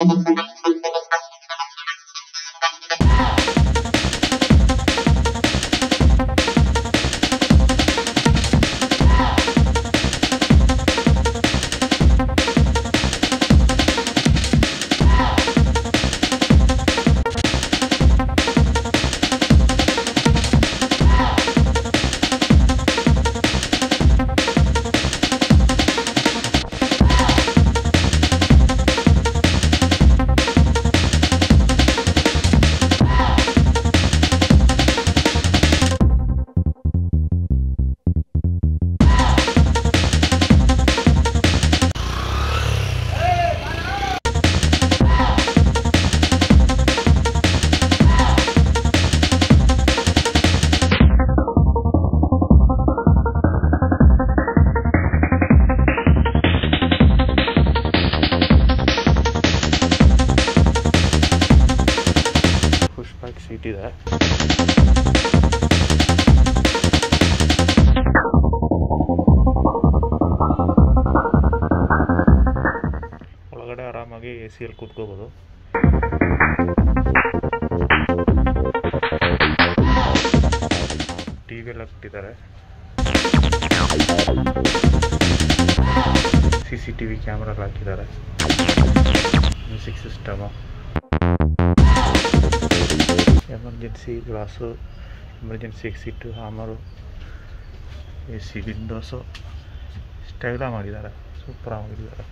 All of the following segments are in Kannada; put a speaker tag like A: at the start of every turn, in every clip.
A: ಪುಷ್ ಬ್ಯಾಕ್ ಸೀಟ್ ಇದೆ ಒಳಗಡೆ ಆರಾಮಾಗಿ ಎ ಸಿಯಲ್ಲಿ ಕೂತ್ಕೋಬೋದು ಟಿ ವಿ ಎಲ್ಲ ಕೊಟ್ಟಿದ್ದಾರೆ C C T V camera ಹಾಕಿದ್ದಾರೆ music system emergency glass emergency exit hammer A C windows style ಮಾಡಿದ್ದಾರೆ ಸೂಪರಾಗಿ ಮಾಡಿದ್ದಾರೆ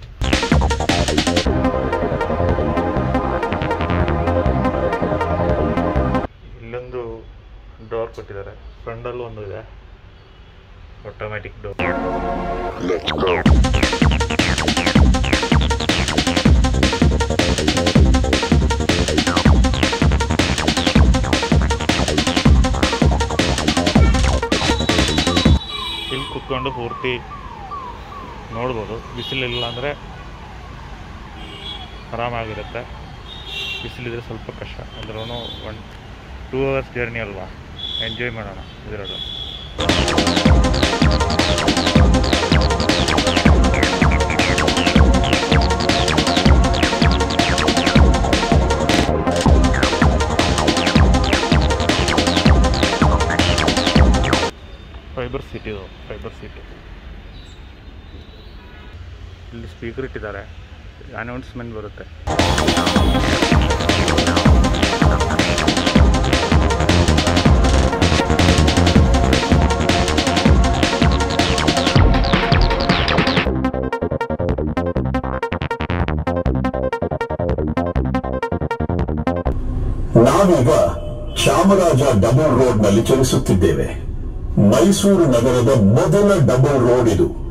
A: ಇಲ್ಲೊಂದು ಡೋರ್ ಕೊಟ್ಟಿದ್ದಾರೆ ಫ್ರಂಟಲ್ಲೂ ಒಂದು ಇದೆ ಆಟೋಮ್ಯಾಟಿಕ್ ಡೋರ್ ಇಲ್ಲಿ ಕುತ್ಕೊಂಡು ಪೂರ್ತಿ ನೋಡ್ಬೋದು ಬಿಸಿಲಿಲ್ಲ ಅಂದರೆ ಆರಾಮಾಗಿರುತ್ತೆ ಬಿಸಿಲಿದ್ರೆ ಸ್ವಲ್ಪ ಕಷ್ಟ ಅಂದ್ರೂ ಒನ್ ಟೂ ಅವರ್ಸ್ ಜರ್ನಿ ಅಲ್ವಾ ಎಂಜಾಯ್ ಮಾಡೋಣ ಇದರಲ್ಲೂ ಫೈಬರ್ ಸೀಟ್ ಇದು ಫೈಬರ್ ಸೀಟ್ ಇಲ್ಲಿ ಸ್ಪೀಕರ್ ಇಟ್ಟಿದ್ದಾರೆ ಅನೌನ್ಸ್ಮೆಂಟ್ ಬರುತ್ತೆ
B: ನಾವೀಗ ಚಾಮರಾಜ ಡಬಲ್ ರೋಡ್ ನಲ್ಲಿ ಚಲಿಸುತ್ತಿದ್ದೇವೆ ಮೈಸೂರು ನಗರದ ಮೊದಲ ಡಬಲ್ ರೋಡ್ ಇದು